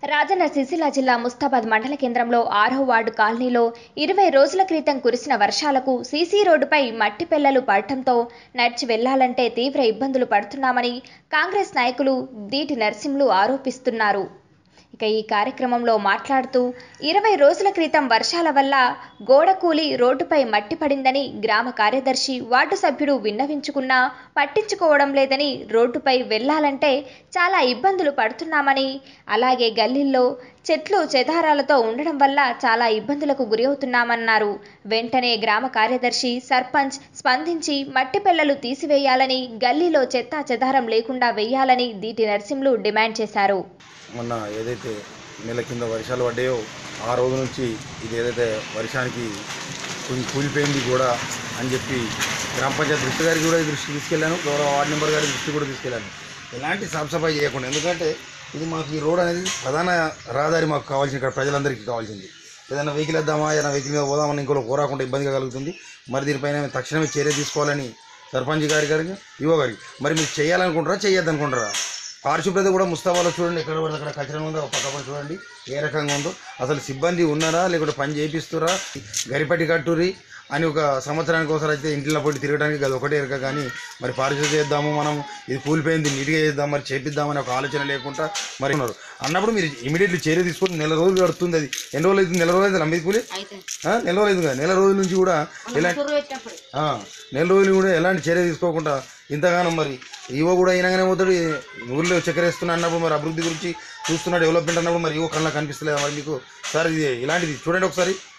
రాజన్న సిరిసిల్ల జిల్లా ముస్తాబాద్ మండల కేంద్రంలో ఆరో వార్డు కాలనీలో ఇరవై రోజుల క్రితం కురిసిన వర్షాలకు సీసీ రోడ్డుపై మట్టి పెళ్లలు పడటంతో నడిచి వెళ్లాలంటే తీవ్ర ఇబ్బందులు పడుతున్నామని కాంగ్రెస్ నాయకులు దీటి నరసింహులు ఆరోపిస్తున్నారు ఇక ఈ కార్యక్రమంలో మాట్లాడుతూ ఇరవై రోజుల క్రితం వర్షాల వల్ల గోడ కూలి రోడ్డుపై మట్టి పడిందని గ్రామ కార్యదర్శి వార్డు సభ్యుడు విన్నవించుకున్నా పట్టించుకోవడం లేదని రోడ్డుపై వెళ్లాలంటే చాలా ఇబ్బందులు పడుతున్నామని అలాగే గల్లీల్లో చెట్లు చెదారాలతో ఉండడం వల్ల చాలా ఇబ్బందులకు గురవుతున్నామన్నారు వెంటనే గ్రామ కార్యదర్శి సర్పంచ్ స్పందించి మట్టి పెళ్లలు తీసివేయాలని గల్లీలో చెత్తా చెదారం లేకుండా వేయాలని దీటి నరసింహులు డిమాండ్ చేశారు మొన్న ఏదైతే నెల కింద వర్షాలు పడ్డాయో ఆ రోజు నుంచి ఇది ఏదైతే వర్షానికి కొంచెం కూలిపోయింది కూడా అని చెప్పి గ్రామ పంచాయతీ దృష్టి గారికి కూడా ఈ దృష్టికి తీసుకెళ్ళాను గౌరవ వార్డు నెంబర్ గారి దృష్టి కూడా తీసుకెళ్ళాను ఎలాంటి సాఫ్ సఫాయి చేయకుండా ఎందుకంటే ఇది మాకు ఈ రోడ్ అనేది ప్రధాన రహదారి మాకు కావాల్సింది ఇక్కడ ప్రజలందరికీ కావాల్సింది ఏదైనా వెహికల్ వద్దామా ఏదైనా వెహికల్ మీద పోదామని ఇంకోలో పోరాకుండా ఇబ్బందిగా కలుగుతుంది మరి దీనిపైన తక్షణమే చర్య తీసుకోవాలని సర్పంచ్ గారి గారికి యువ గారికి మరి మీరు చేయాలనుకుంటారా చేయొద్దనుకుంటారా పారిశుభ్రత కూడా ముస్తాబాలో చూడండి ఎక్కడ పడితే అక్కడ కచరా ఉందో ఒక పక్క పడి చూడండి ఏ రకంగా ఉందో అసలు సిబ్బంది ఉన్నారా లేకుంటే పని చేపిస్తురా గరిపట్టి కట్టురి అని ఒక సంవత్సరానికి ఒకసారి అయితే ఇంట్లో పోటీ తిరగడానికి అది ఒకటే ఎరక కానీ మరి పారిశుద్ధ చేద్దాము మనం ఇది కూలిపోయింది నీట్గా చేద్దాం మరి చేపిద్దామని ఒక ఆలోచన లేకుండా మరి ఉన్నారు అన్నప్పుడు మీరు ఇమీడియట్లీ చర్య తీసుకొని నెల రోజులు గడుతుంది అది ఎన్ని రోజులు అవుతుంది నెల రోజులు అయితే అమ్మేది కూలి ఆ? నెల రోజులు అవుతుంది కదా నెల రోజుల నుంచి కూడా ఎలాంటి ఆ, నెల రోజులు కూడా ఎలాంటి చర్య తీసుకోకుండా ఇంతగానో మరి ఈవో కూడా అయినాగానే పోతాడు ఈ ఊర్లో చక్కెర వేస్తున్నా అన్నప్పుడు మరి అభివృద్ధి గురించి చూస్తున్న డెవలప్మెంట్ అన్నప్పుడు మరి ఈవో కళ్ళ కనిపిస్తలేదు మరి మీకు సార్ ఇది ఇలాంటిది చూడండి ఒకసారి